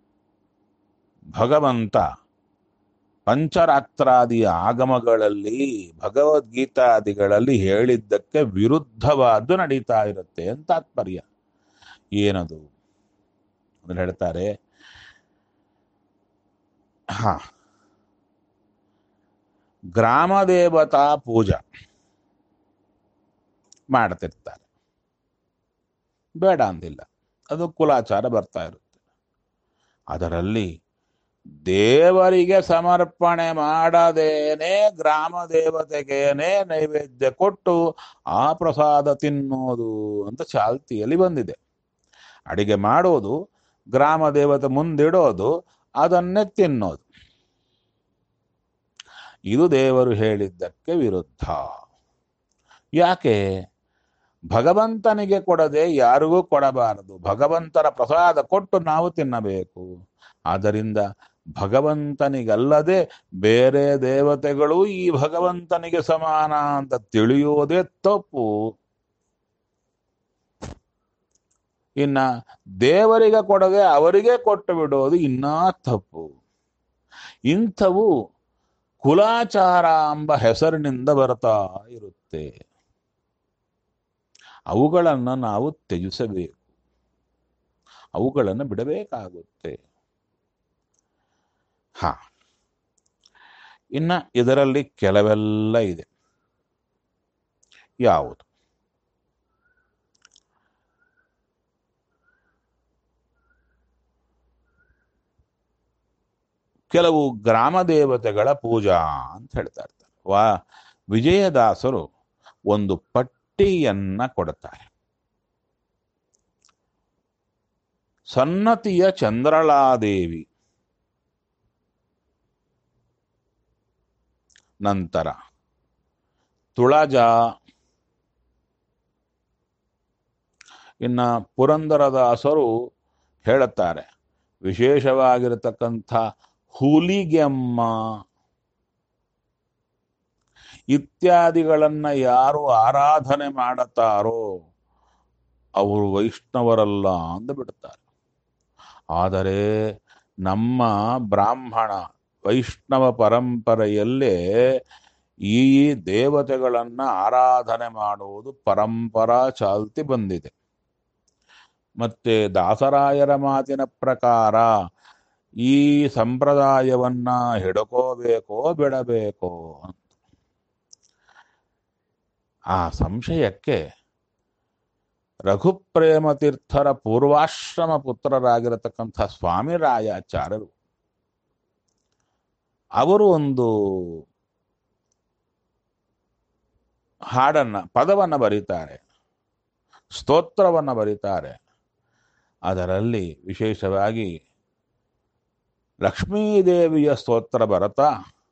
ಭಗವಂತ ಪಂಚರಾತ್ರಾದಿ ಆಗಮಗಳಲ್ಲಿ ಭಗವದ್ಗೀತಾದಿಗಳಲ್ಲಿ ಹೇಳಿದ್ದಕ್ಕೆ ವಿರುದ್ಧವಾದ್ದು ನಡೀತಾ ಇರುತ್ತೆ ಅಂತ ತಾತ್ಪರ್ಯ ಏನದು ಅಂದ್ರೆ ಹೇಳ್ತಾರೆ ಹಾ ಗ್ರಾಮ ದೇವತಾ ಪೂಜಾ ಮಾಡ್ತಿರ್ತಾರೆ ಬೇಡ ಅಂದಿಲ್ಲ ಅದು ಕುಲಾಚಾರ ಬರ್ತಾ ಇರುತ್ತೆ ಅದರಲ್ಲಿ ದೇವರಿಗೆ ಸಮರ್ಪಣೆ ಮಾಡದೇನೆ ಗ್ರಾಮ ದೇವತೆಗೇನೆ ನೈವೇದ್ಯ ಕೊಟ್ಟು ಆ ಪ್ರಸಾದ ತಿನ್ನೋದು ಅಂತ ಚಾಲ್ತಿಯಲ್ಲಿ ಬಂದಿದೆ ಅಡಿಗೆ ಮಾಡೋದು ಗ್ರಾಮ ದೇವತೆ ಮುಂದಿಡೋದು ಅದನ್ನೇ ತಿನ್ನೋದು ಇದು ದೇವರು ಹೇಳಿದ್ದಕ್ಕೆ ವಿರುದ್ಧ ಯಾಕೆ ಭಗವಂತನಿಗೆ ಕೊಡದೆ ಯಾರಿಗೂ ಕೊಡಬಾರದು ಭಗವಂತನ ಪ್ರಸಾದ ಕೊಟ್ಟು ನಾವು ತಿನ್ನಬೇಕು ಆದ್ದರಿಂದ ಭಗವಂತನಿಗಲ್ಲದೆ ಬೇರೆ ದೇವತೆಗಳು ಈ ಭಗವಂತನಿಗೆ ಸಮಾನ ಅಂತ ತಿಳಿಯೋದೇ ತಪ್ಪು ಇನ್ನ ದೇವರಿಗೆ ಕೊಡದೆ ಅವರಿಗೆ ಕೊಟ್ಟು ಬಿಡೋದು ಇನ್ನೂ ತಪ್ಪು ಇಂಥವು ಕುಲಾಚಾರ ಎಂಬ ಹೆಸರಿನಿಂದ ಬರ್ತಾ ಇರುತ್ತೆ ಅವುಗಳನ್ನು ನಾವು ತ್ಯಜಿಸಬೇಕು ಅವುಗಳನ್ನು ಬಿಡಬೇಕಾಗುತ್ತೆ ಹಾ ಇನ್ನ ಇದರಲ್ಲಿ ಕೆಲವೆಲ್ಲ ಇದೆ ಯಾವುದು ಕೆಲವು ಗ್ರಾಮ ದೇವತೆಗಳ ಪೂಜಾ ಅಂತ ಹೇಳ್ತಾ ಇರ್ತಾರೆ ವಾ ವಿಜಯದಾಸರು ಒಂದು ಪಟ್ಟಿಯನ್ನ ಕೊಡುತ್ತಾರೆ ಸನ್ನತಿಯ ಚಂದ್ರಳಾದೇವಿ ನಂತರ ತುಳಜ ಇನ್ನ ಪುರಂದರದಾಸರು ಹೇಳುತ್ತಾರೆ ವಿಶೇಷವಾಗಿರತಕ್ಕಂಥ ಹುಲಿಗೆಮ್ಮ ಇತ್ಯಾದಿಗಳನ್ನ ಯಾರು ಆರಾಧನೆ ಮಾಡುತ್ತಾರೋ ಅವರು ವೈಷ್ಣವರಲ್ಲ ಅಂತ ಬಿಡುತ್ತಾರೆ ಆದರೆ ನಮ್ಮ ಬ್ರಾಹ್ಮಣ ವೈಷ್ಣವ ಪರಂಪರೆಯಲ್ಲೇ ಈ ದೇವತೆಗಳನ್ನ ಆರಾಧನೆ ಮಾಡುವುದು ಪರಂಪರಾ ಚಾಲ್ತಿ ಬಂದಿದೆ ಮತ್ತೆ ದಾಸರಾಯರ ಮಾತಿನ ಪ್ರಕಾರ ಈ ಸಂಪ್ರದಾಯವನ್ನ ಹಿಡ್ಕೋಬೇಕೋ ಬಿಡಬೇಕೋ ಅಂತ ಆ ಸಂಶಯಕ್ಕೆ ರಘುಪ್ರೇಮ ತೀರ್ಥರ ಪೂರ್ವಾಶ್ರಮ ಪುತ್ರರಾಗಿರತಕ್ಕಂಥ ಸ್ವಾಮಿ ರಾಯಾಚಾರ್ಯರು ಅವರು ಒಂದು ಹಾಡನ್ನ ಪದವನ್ನ ಬರೀತಾರೆ ಸ್ತೋತ್ರವನ್ನ ಬರೀತಾರೆ ಅದರಲ್ಲಿ ವಿಶೇಷವಾಗಿ ಲಕ್ಷ್ಮೀದೇವಿಯ ಸ್ತೋತ್ರ ಬರತಾ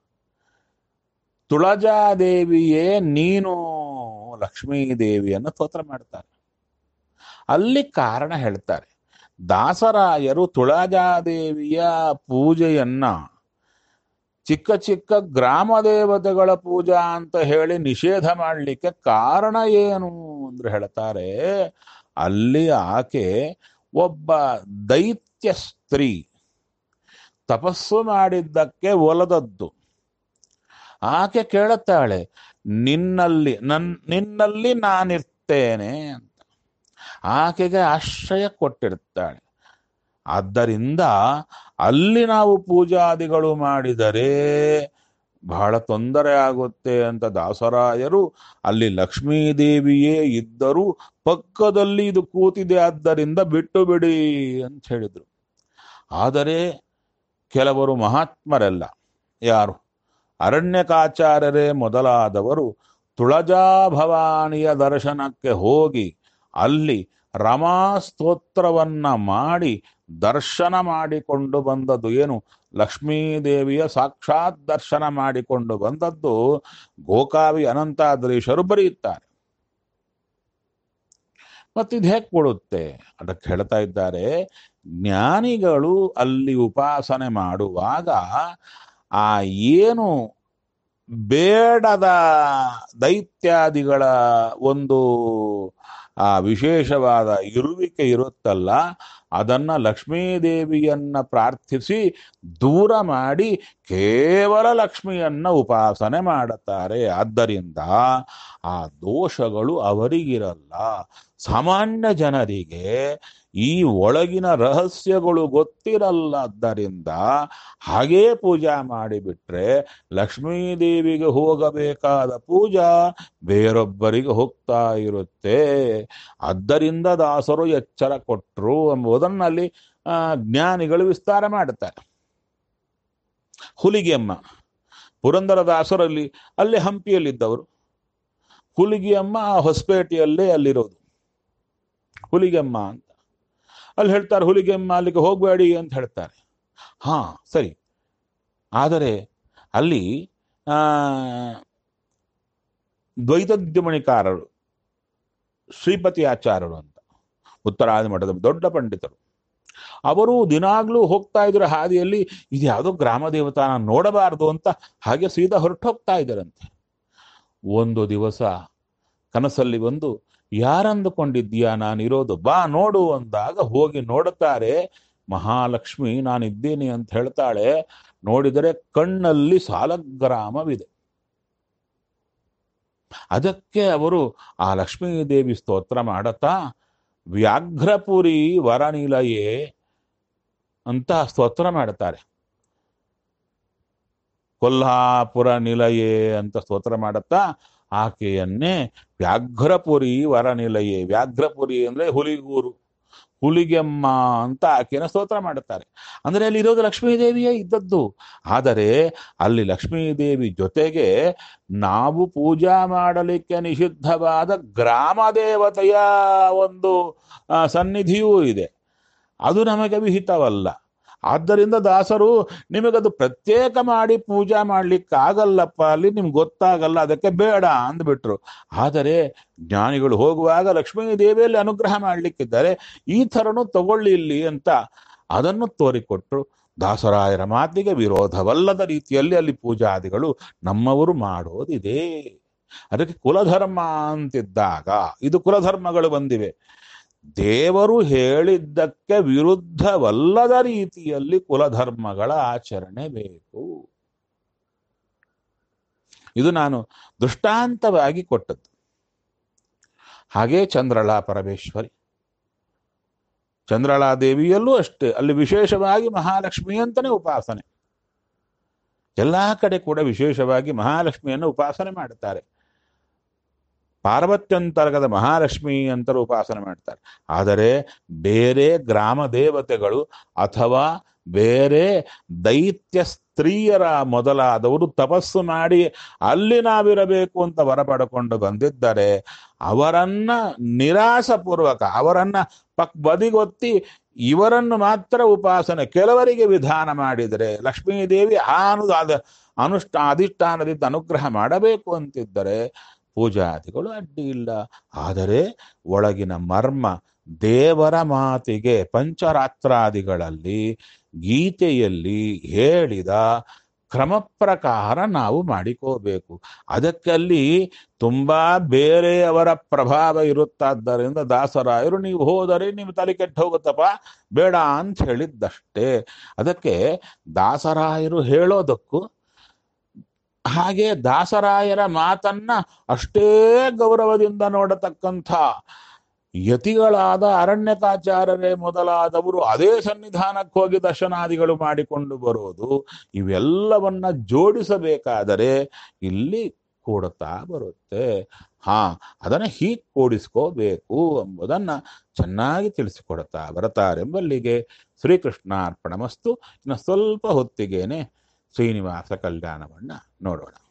ತುಳಜಾದೇವಿಯೇ ನೀನು ಲಕ್ಷ್ಮೀದೇವಿಯನ್ನು ಸ್ತೋತ್ರ ಮಾಡ್ತಾರೆ ಅಲ್ಲಿ ಕಾರಣ ಹೇಳ್ತಾರೆ ದಾಸರಾಯರು ತುಳಜಾದೇವಿಯ ಪೂಜೆಯನ್ನ ಚಿಕ್ಕ ಚಿಕ್ಕ ಗ್ರಾಮ ದೇವತೆಗಳ ಪೂಜಾ ಅಂತ ಹೇಳಿ ನಿಷೇಧ ಮಾಡಲಿಕ್ಕೆ ಕಾರಣ ಏನು ಅಂದ್ರೆ ಹೇಳ್ತಾರೆ ಅಲ್ಲಿ ಆಕೆ ಒಬ್ಬ ದೈತ್ಯ ಸ್ತ್ರೀ ತಪಸ್ಸು ಮಾಡಿದ್ದಕ್ಕೆ ಒಲದದ್ದು ಆಕೆ ಕೇಳುತ್ತಾಳೆ ನಿನ್ನಲ್ಲಿ ನನ್ ನಿನ್ನಲ್ಲಿ ನಾನಿರ್ತೇನೆ ಅಂತ ಆಕೆಗೆ ಆಶ್ರಯ ಕೊಟ್ಟಿರ್ತಾಳೆ ಆದ್ದರಿಂದ ಅಲ್ಲಿ ನಾವು ಪೂಜಾದಿಗಳು ಮಾಡಿದರೆ ಬಹಳ ತೊಂದರೆ ಆಗುತ್ತೆ ಅಂತ ದಾಸರಾಯರು ಅಲ್ಲಿ ಲಕ್ಷ್ಮೀದೇವಿಯೇ ಇದ್ದರೂ ಪಕ್ಕದಲ್ಲಿ ಇದು ಕೂತಿದೆ ಆದ್ದರಿಂದ ಬಿಟ್ಟು ಬಿಡಿ ಅಂತ ಹೇಳಿದರು ಆದರೆ ಕೆಲವರು ಮಹಾತ್ಮರೆಲ್ಲ ಯಾರು ಅರಣ್ಯಕಾಚಾರ್ಯರೇ ಮೊದಲಾದವರು ತುಳಜಾ ಭವಾನಿಯ ದರ್ಶನಕ್ಕೆ ಹೋಗಿ ಅಲ್ಲಿ ರಮಾ ಸ್ತೋತ್ರವನ್ನ ಮಾಡಿ ದರ್ಶನ ಮಾಡಿಕೊಂಡು ಬಂದದ್ದು ಏನು ಲಕ್ಷ್ಮೀದೇವಿಯ ಸಾಕ್ಷಾತ್ ದರ್ಶನ ಮಾಡಿಕೊಂಡು ಬಂದದ್ದು ಗೋಕಾವಿ ಅನಂತಾದ್ರೀಶರು ಬರೆಯುತ್ತಾರೆ ಮತ್ತಿದು ಹೇಗೆ ಕೊಡುತ್ತೆ ಅದಕ್ಕೆ ಹೇಳ್ತಾ ಇದ್ದಾರೆ ಜ್ಞಾನಿಗಳು ಅಲ್ಲಿ ಉಪಾಸನೆ ಮಾಡುವಾಗ ಆ ಏನು ಬೇಡದ ದೈತ್ಯಾದಿಗಳ ಒಂದು ಆ ವಿಶೇಷವಾದ ಇರುವಿಕೆ ಇರುತ್ತಲ್ಲ ಅದನ್ನ ಲಕ್ಷ್ಮೀದೇವಿಯನ್ನ ಪ್ರಾರ್ಥಿಸಿ ದೂರ ಮಾಡಿ ಕೇವಲ ಲಕ್ಷ್ಮಿಯನ್ನ ಉಪಾಸನೆ ಮಾಡುತ್ತಾರೆ ಆದ್ದರಿಂದ ಆ ದೋಷಗಳು ಅವರಿಗಿರಲ್ಲ ಸಾಮಾನ್ಯ ಜನರಿಗೆ ಈ ಒಳಗಿನ ರಹಸ್ಯಗಳು ಗೊತ್ತಿರಲ್ಲದ್ದರಿಂದ ಹಾಗೇ ಪೂಜಾ ಮಾಡಿಬಿಟ್ರೆ ಲಕ್ಷ್ಮೀದೇವಿಗೆ ಹೋಗಬೇಕಾದ ಪೂಜಾ ಬೇರೊಬ್ಬರಿಗೆ ಹೋಗ್ತಾ ಇರುತ್ತೆ ಆದ್ದರಿಂದ ದಾಸರು ಎಚ್ಚರ ಕೊಟ್ಟರು ಎಂಬುದನ್ನು ಅಲ್ಲಿ ಆ, ಜ್ಞಾನಿಗಳು ವಿಸ್ತಾರ ಮಾಡುತ್ತಾರೆ ಹುಲಿಗೆಮ್ಮ ಪುರಂದರದಾಸರಲ್ಲಿ ಅಲ್ಲಿ ಹಂಪಿಯಲ್ಲಿದ್ದವರು ಹುಲಿಗೆಯಮ್ಮ ಆ ಹೊಸಪೇಟೆಯಲ್ಲೇ ಅಲ್ಲಿರೋದು ಹುಲಿಗೆಮ್ಮ ಅಂತ ಅಲ್ಲಿ ಹೇಳ್ತಾರೆ ಹುಲಿಗೆಮ್ಮ ಅಲ್ಲಿಗೆ ಹೋಗಬೇಡಿ ಅಂತ ಹೇಳ್ತಾರೆ ಹಾ ಸರಿ ಆದರೆ ಅಲ್ಲಿ ಆ ದ್ವೈತದ್ಯುಮಣಿಕಾರರು ಶ್ರೀಪತಿ ಆಚಾರ್ಯರು ಅಂತ ಉತ್ತರಾದಿ ಮಠದ ದೊಡ್ಡ ಪಂಡಿತರು ಅವರು ದಿನಾಗ್ಲೂ ಹೋಗ್ತಾ ಇದ್ರು ಹಾದಿಯಲ್ಲಿ ಇದು ಯಾವುದೋ ಗ್ರಾಮ ದೇವತಾನ ನೋಡಬಾರದು ಅಂತ ಹಾಗೆ ಸೀದಾ ಹೊರಟು ಹೋಗ್ತಾ ಇದ್ದರಂತೆ ಒಂದು ದಿವಸ ಕನಸಲ್ಲಿ ಬಂದು ಯಾರಂದುಕೊಂಡಿದ್ದೀಯಾ ನಾನಿರೋದು ಬಾ ನೋಡು ಅಂದಾಗ ಹೋಗಿ ನೋಡುತ್ತಾರೆ ಮಹಾಲಕ್ಷ್ಮಿ ನಾನಿದ್ದೀನಿ ಅಂತ ಹೇಳ್ತಾಳೆ ನೋಡಿದರೆ ಕಣ್ಣಲ್ಲಿ ಸಾಲಗ್ರಾಮವಿದೆ ಅದಕ್ಕೆ ಅವರು ಆ ಲಕ್ಷ್ಮೀ ದೇವಿ ಸ್ತೋತ್ರ ಮಾಡತಾ ವ್ಯಾಘ್ರಪುರಿ ವರನಿಲಯೇ ಅಂತ ಸ್ತೋತ್ರ ಮಾಡುತ್ತಾರೆ ಕೊಲ್ಹಾಪುರ ನಿಲಯೇ ಅಂತ ಸ್ತೋತ್ರ ಮಾಡುತ್ತಾ ಆಕೆಯನ್ನೇ ವ್ಯಾಘ್ರಪುರಿ ವರನಿಲಯೇ ವ್ಯಾಘ್ರಪುರಿ ಅಂದ್ರೆ ಹುಲಿಗೂರು ಹುಲಿಗೆಮ್ಮ ಅಂತ ಆಕೆಯನ್ನು ಸ್ತೋತ್ರ ಮಾಡುತ್ತಾರೆ ಅಂದ್ರೆ ಅಲ್ಲಿ ಇರೋದು ಲಕ್ಷ್ಮೀದೇವಿಯೇ ಇದ್ದದ್ದು ಆದರೆ ಅಲ್ಲಿ ಲಕ್ಷ್ಮೀದೇವಿ ಜೊತೆಗೆ ನಾವು ಪೂಜಾ ಮಾಡಲಿಕ್ಕೆ ನಿಷಿದ್ಧವಾದ ಗ್ರಾಮ ದೇವತೆಯ ಒಂದು ಆ, ಸನ್ನಿಧಿಯೂ ಇದೆ ಅದು ನಮಗೆ ವಿಹಿತವಲ್ಲ ಆದ್ದರಿಂದ ದಾಸರು ನಿಮಗದು ಪ್ರತ್ಯೇಕ ಮಾಡಿ ಪೂಜಾ ಮಾಡ್ಲಿಕ್ಕಾಗಲ್ಲಪ್ಪ ಅಲ್ಲಿ ನಿಮ್ಗೆ ಗೊತ್ತಾಗಲ್ಲ ಅದಕ್ಕೆ ಬೇಡ ಅಂದ್ಬಿಟ್ರು ಆದರೆ ಜ್ಞಾನಿಗಳು ಹೋಗುವಾಗ ಲಕ್ಷ್ಮೀ ದೇವಿಯಲ್ಲಿ ಅನುಗ್ರಹ ಮಾಡ್ಲಿಕ್ಕಿದ್ದಾರೆ ಈ ಥರನೂ ತಗೊಳ್ಳಿ ಇಲ್ಲಿ ಅಂತ ಅದನ್ನು ತೋರಿಕೊಟ್ರು ದಾಸರಾಯರ ಮಾತಿಗೆ ವಿರೋಧವಲ್ಲದ ರೀತಿಯಲ್ಲಿ ಅಲ್ಲಿ ಪೂಜಾದಿಗಳು ನಮ್ಮವರು ಮಾಡೋದಿದೆ ಅದಕ್ಕೆ ಕುಲಧರ್ಮ ಅಂತಿದ್ದಾಗ ಇದು ಕುಲಧರ್ಮಗಳು ಬಂದಿವೆ ದೇವರು ಹೇಳಿದ್ದಕ್ಕೆ ವಿರುದ್ಧವಲ್ಲದ ರೀತಿಯಲ್ಲಿ ಕುಲಧರ್ಮಗಳ ಆಚರಣೆ ಬೇಕು ಇದು ನಾನು ದೃಷ್ಟಾಂತವಾಗಿ ಕೊಟ್ಟದ್ದು ಹಾಗೇ ಚಂದ್ರಳಾ ಪರಮೇಶ್ವರಿ ಚಂದ್ರಳಾ ದೇವಿಯಲ್ಲೂ ಅಷ್ಟೇ ಅಲ್ಲಿ ವಿಶೇಷವಾಗಿ ಮಹಾಲಕ್ಷ್ಮಿ ಅಂತಾನೆ ಉಪಾಸನೆ ಎಲ್ಲಾ ಕಡೆ ಕೂಡ ವಿಶೇಷವಾಗಿ ಮಹಾಲಕ್ಷ್ಮಿಯನ್ನು ಉಪಾಸನೆ ಮಾಡುತ್ತಾರೆ ಪಾರ್ವತ್ಯಂತರ್ಗದ ಮಹಾಲಕ್ಷ್ಮಿ ಅಂತ ಉಪಾಸನೆ ಮಾಡ್ತಾರೆ ಆದರೆ ಬೇರೆ ಗ್ರಾಮ ದೇವತೆಗಳು ಅಥವಾ ಬೇರೆ ದೈತ್ಯ ಸ್ತ್ರೀಯರ ಮೊದಲಾದವರು ತಪಸ್ಸು ಮಾಡಿ ಅಲ್ಲಿ ನಾವಿರಬೇಕು ಅಂತ ವರ ಪಡ್ಕೊಂಡು ಬಂದಿದ್ದರೆ ಅವರನ್ನ ನಿರಾಸಪೂರ್ವಕ ಅವರನ್ನ ಪಕ್ ಬದಿಗೊತ್ತಿ ಇವರನ್ನು ಮಾತ್ರ ಉಪಾಸನೆ ಕೆಲವರಿಗೆ ವಿಧಾನ ಮಾಡಿದರೆ ಲಕ್ಷ್ಮೀದೇವಿ ಆ ಅನು ಅದ ಅನುಷ್ಠ ಅಧಿಷ್ಠಾನದಿಂದ ಅನುಗ್ರಹ ಮಾಡಬೇಕು ಅಂತಿದ್ದರೆ ಪೂಜಾದಿಗಳು ಅಡ್ಡಿ ಇಲ್ಲ ಆದರೆ ಒಳಗಿನ ಮರ್ಮ ದೇವರ ಮಾತಿಗೆ ಪಂಚರಾತ್ರಾದಿಗಳಲ್ಲಿ ಗೀತೆಯಲ್ಲಿ ಹೇಳಿದ ಕ್ರಮ ಪ್ರಕಾರ ನಾವು ಮಾಡಿಕೋಬೇಕು ಅದಕ್ಕಲ್ಲಿ ತುಂಬಾ ಬೇರೆಯವರ ಪ್ರಭಾವ ಇರುತ್ತಾದ್ದರಿಂದ ದಾಸರಾಯರು ನೀವು ಹೋದರೆ ನೀವು ತಲೆ ಕೆಟ್ಟು ಹೋಗುತ್ತಪ್ಪ ಬೇಡ ಅಂತ ಹೇಳಿದ್ದಷ್ಟೇ ಅದಕ್ಕೆ ದಾಸರಾಯರು ಹೇಳೋದಕ್ಕೂ ಹಾಗೆ ದಾಸರಾಯರ ಮಾತನ್ನ ಅಷ್ಟೇ ಗೌರವದಿಂದ ನೋಡತಕ್ಕಂಥ ಯತಿಗಳಾದ ಅರಣ್ಯಕಾಚಾರ್ಯರೇ ಮೊದಲಾದವರು ಅದೇ ಸನ್ನಿಧಾನಕ್ಕೆ ಹೋಗಿ ದರ್ಶನಾದಿಗಳು ಮಾಡಿಕೊಂಡು ಬರೋದು ಇವೆಲ್ಲವನ್ನ ಜೋಡಿಸಬೇಕಾದರೆ ಇಲ್ಲಿ ಕೂಡುತ್ತಾ ಬರುತ್ತೆ ಹಾ ಅದನ್ನ ಹೀಗೆ ಕೂಡಿಸ್ಕೋಬೇಕು ಎಂಬುದನ್ನ ಚೆನ್ನಾಗಿ ತಿಳಿಸಿಕೊಡುತ್ತಾ ಬರುತ್ತಾರೆಂಬಲ್ಲಿಗೆ ಶ್ರೀಕೃಷ್ಣ ಅರ್ಪಣಮಸ್ತು ಇನ್ನು ಸ್ವಲ್ಪ ಹೊತ್ತಿಗೇನೆ ಶ್ರೀನಿವಾಸ ಕಲ್ಯಾಣವನ್ನ ನೋಡೋಣ